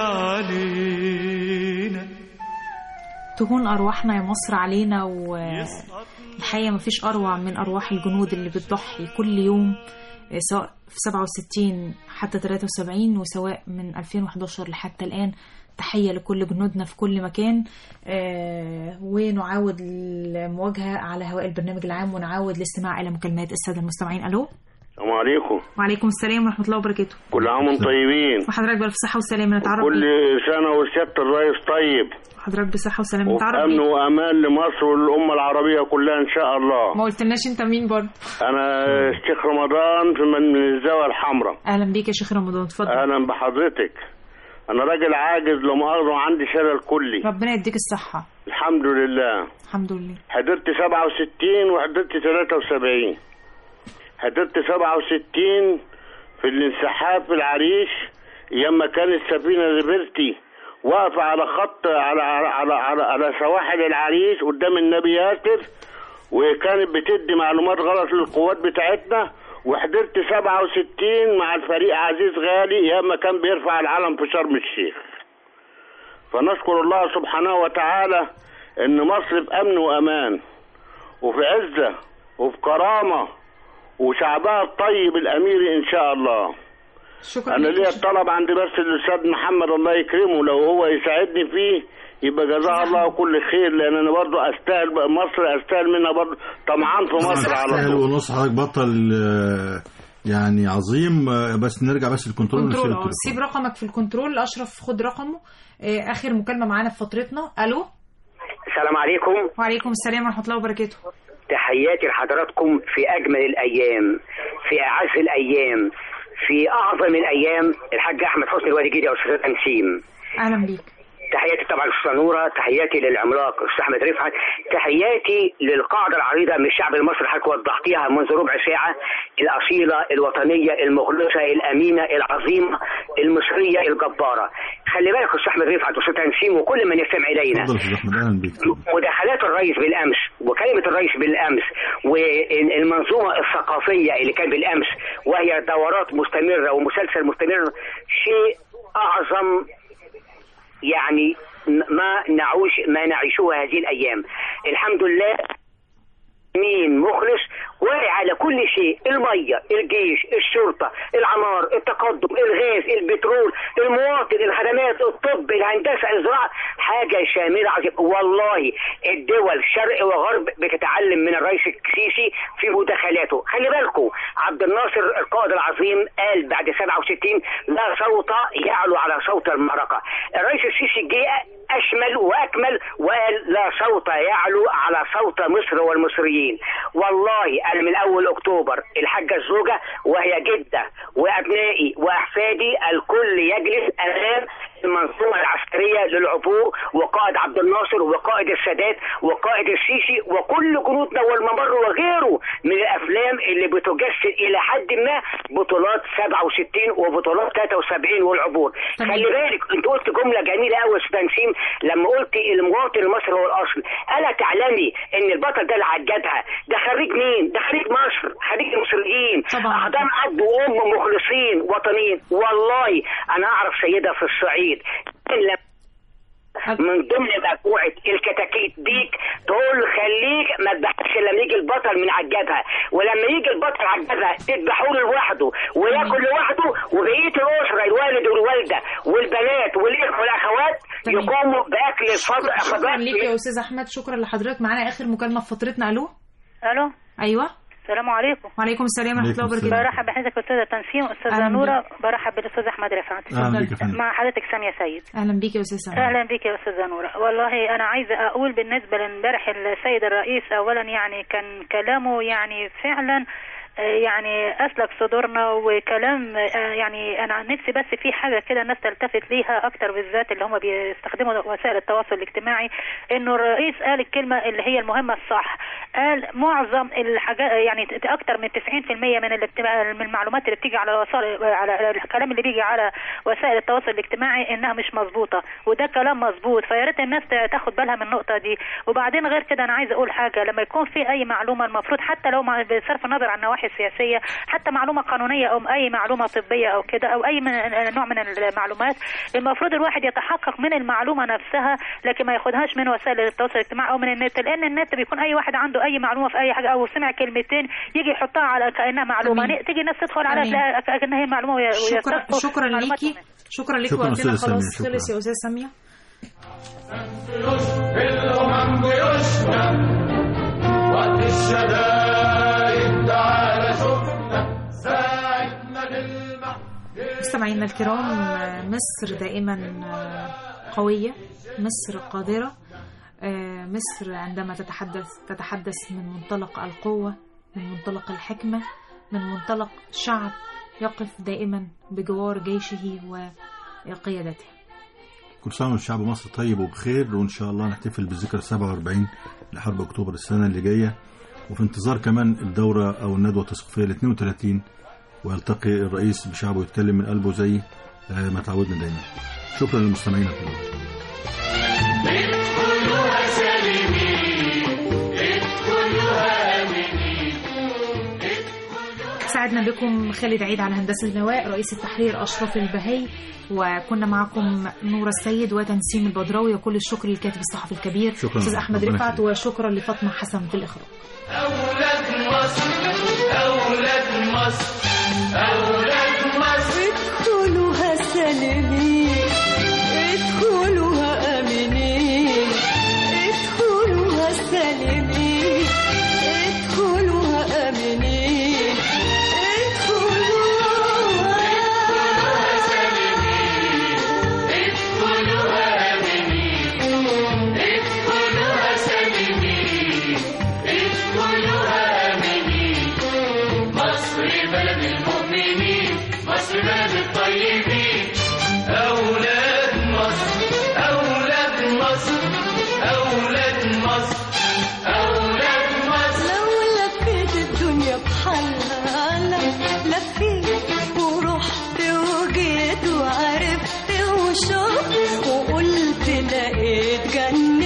علينا تهون أرواحنا يا مصر علينا والحقيقة مفيش أروع من أرواح الجنود اللي بتضحي كل يوم آه، سواء في 67 حتى 73 وسواء من 2011 لحتى الآن تحية لكل جنودنا في كل مكان آه، ونعاود المواجهة على هواء البرنامج العام ونعاود الاستماع إلى مكالمات السادة المستمعين ألو السلام عليكم وعليكم السلام ورحمة الله وبركاته كل عام وانتم طيبين وحضرتك بألف صحة وسلامة نتعرف كل بيك. سنة وسيادة الرئيس طيب حضرتك بصحة وسلامة وفي نتعرف أمن بيك. وأمان لمصر والأمة العربية كلها إن شاء الله ما قلتلناش انت مين برضه أنا الشيخ رمضان في من من الزاوية الحمراء اهلا بيك يا شيخ رمضان اتفضل أهلا بحضرتك أنا راجل عاجز لا مؤاخذة وعندي شلل كلي ربنا يديك الصحة الحمد لله الحمد لله حضرت 67 وحضرت 73 حضرت 67 في الانسحاب في العريش ايام ما كانت سفينه ليبرتي واقفه على خط على على على, على, على سواحل العريش قدام النبي ياسر وكانت بتدي معلومات غلط للقوات بتاعتنا وحضرت 67 مع الفريق عزيز غالي ايام ما كان بيرفع العلم في شرم الشيخ فنشكر الله سبحانه وتعالى ان مصر في امن وامان وفي عزه وفي كرامه وشعبها الطيب الاميري ان شاء الله شكرا انا ليك ليا يا شيخ. الطلب عند بس الاستاذ محمد الله يكرمه لو هو يساعدني فيه يبقى جزاه الله كل خير لان انا برضو استاهل مصر استاهل منها برضو طمعان في مصر على تستاهل طول ونص حضرتك بطل آه، يعني عظيم آه، بس نرجع بس الكنترول ونسيب كنترول اه التليفون. سيب رقمك في الكنترول اشرف خد رقمه آه، اخر مكالمه معانا في فترتنا الو السلام عليكم وعليكم السلام ورحمه الله وبركاته تحياتي لحضراتكم في أجمل الأيام في أعز الأيام في أعظم الأيام الحاج أحمد حسني الوادي جدي أستاذ أنسيم اهلا بيك تحياتي طبعا للأستاذ نورة تحياتي للعملاق الأستاذ أحمد رفعت تحياتي للقاعدة العريضة من الشعب المصري حضرتك وضحتيها منذ ربع ساعة الأصيلة الوطنية المخلصة الأمينة العظيمة المصرية الجبارة خلي بالك أستاذ أحمد رفعت وأستاذ أنسيم وكل من يستمع إلينا اتفضل يا استاذ احمد اهلا بيك مداخلات الرئيس بالامس وكلمه الرئيس بالامس والمنظومه الثقافيه اللي كان بالامس وهي دورات مستمره ومسلسل مستمر شيء اعظم يعني ما نعوش ما نعيشه هذه الايام الحمد لله مين مخلص واعي على كل شيء الميه الجيش الشرطه العمار التقدم الغاز البترول المواطن الخدمات الطب الهندسه الزراعه حاجه شامله عظيمه والله الدول شرق وغرب بتتعلم من الرئيس السيسي في مداخلاته خلي بالكم عبد الناصر القائد العظيم قال بعد 67 لا صوت يعلو على صوت المعركه الرئيس السيسي جه اشمل واكمل وقال لا صوت يعلو على صوت مصر والمصريين والله انا من اول اكتوبر الحاجه الزوجه وهي جده وابنائي واحفادي الكل يجلس امام المنظومه العسكريه للعبور وقائد عبد الناصر وقائد السادات وقائد السيسي وكل جنودنا والممر وغيره من الافلام اللي بتجسد الى حد ما بطولات 67 وبطولات 73 والعبور خلي بالك انت قلت جمله جميله قوي يا استاذ نسيم لما قلت المواطن المصري هو الاصل الا تعلمي ان البطل ده اللي عجبها ده خريج مين ده خريج مصر خريج المصريين احضان اب وام مخلصين وطنيين والله انا اعرف سيده في الصعيد لما من ضمن مجموعة الكتاكيت ديك تقول خليك ما تذبحش لما يجي البطل من عجبها ولما يجي البطل عجبها تذبحوا له لوحده وياكل لوحده وبقية الأسرة الوالد والوالدة والبنات والإخوة والأخوات يقوموا بأكل الفضل شكرا ليك يا استاذ احمد شكرا لحضرتك معانا اخر مكالمه في فترتنا الو الو ايوه السلام عليكم وعليكم السلام ورحمه الله وبركاته برحب بحضرتك استاذه تنسيم استاذه أهلا نوره برحب بالاستاذ احمد رفعت أهلا بيك يا فندم. مع حضرتك ساميه سيد اهلا بيك يا استاذ سامي اهلا بك يا استاذه نوره والله انا عايزه اقول بالنسبه لامبارح السيد الرئيس اولا يعني كان كلامه يعني فعلا آه، يعني اسلك صدورنا وكلام آه، يعني انا نفسي بس في حاجه كده الناس تلتفت ليها اكتر بالذات اللي هم بيستخدموا وسائل التواصل الاجتماعي انه الرئيس قال الكلمه اللي هي المهمه الصح قال معظم الحاجات يعني اكتر من 90% من الاجتماع من المعلومات اللي بتيجي على وسائل على الكلام اللي بيجي على وسائل التواصل الاجتماعي انها مش مظبوطه وده كلام مظبوط فيا ريت الناس تاخد بالها من النقطه دي وبعدين غير كده انا عايزه اقول حاجه لما يكون في اي معلومه المفروض حتى لو مع- بصرف النظر عن النواحي السياسيه حتى معلومه قانونيه او اي معلومه طبيه او كده او اي من نوع من المعلومات المفروض الواحد يتحقق من المعلومه نفسها لكن ما ياخدهاش من وسائل التواصل الاجتماعي او من النت لان النت بيكون اي واحد عنده اي معلومه في اي حاجه او سمع كلمتين يجي يحطها على كانها معلومه أمين. تيجي الناس تدخل على أمين. تلاقي كانها هي معلومه وي- شكرا ويستخفوا شكرا معلومات ليكي شكرا ليكي شكرا وقتنا أستاذة خلاص سامية، خلص يا استاذ ساميه الأمم جيوشنا وقت الشدائد تعالى شوفنا ساعدنا للمح مستمعينا الكرام مصر دائما قوية مصر قادرة مصر عندما تتحدث تتحدث من منطلق القوة من منطلق الحكمة من منطلق شعب يقف دائما بجوار جيشه وقيادته كل سنة والشعب مصر طيب وبخير وإن شاء الله نحتفل بالذكرى 47 لحرب أكتوبر السنة اللي جاية وفي انتظار كمان الدورة أو الندوة التثقيفية ل 32 ويلتقي الرئيس بشعبه ويتكلم من قلبه زي آه، ما تعودنا دايما شكرا للمستمعين الكرام ادخلوها سالمين ادخلوها امنين سعدنا بكم خالد عيد على هندسة النواء رئيس التحرير أشرف البهي وكنا معكم نورة السيد وتنسيم البدراوي وكل الشكر للكاتب الصحفي الكبير شكراً. أستاذ أحمد ربنا رفعت وشكرا لفاطمة حسن في الإخراج أولاد مصر أولاد مصر أولاد مصر ادخلوها سالمين ادخلوها آمنين ادخلوها سالمين ادخلوها آمنين ادخلوها ادخلوها آمنين ادخلوها سالمين ادخلوها آمنين مصر بلد المؤمنين مصر بلد الطيبين أولاد مصر أولاد مصر أولاد مصر أولاد مصر لو لفيت الدنيا بحالها لف- لفيت ورحت وجيت وعرفت وشفت وقلت لقيت جنة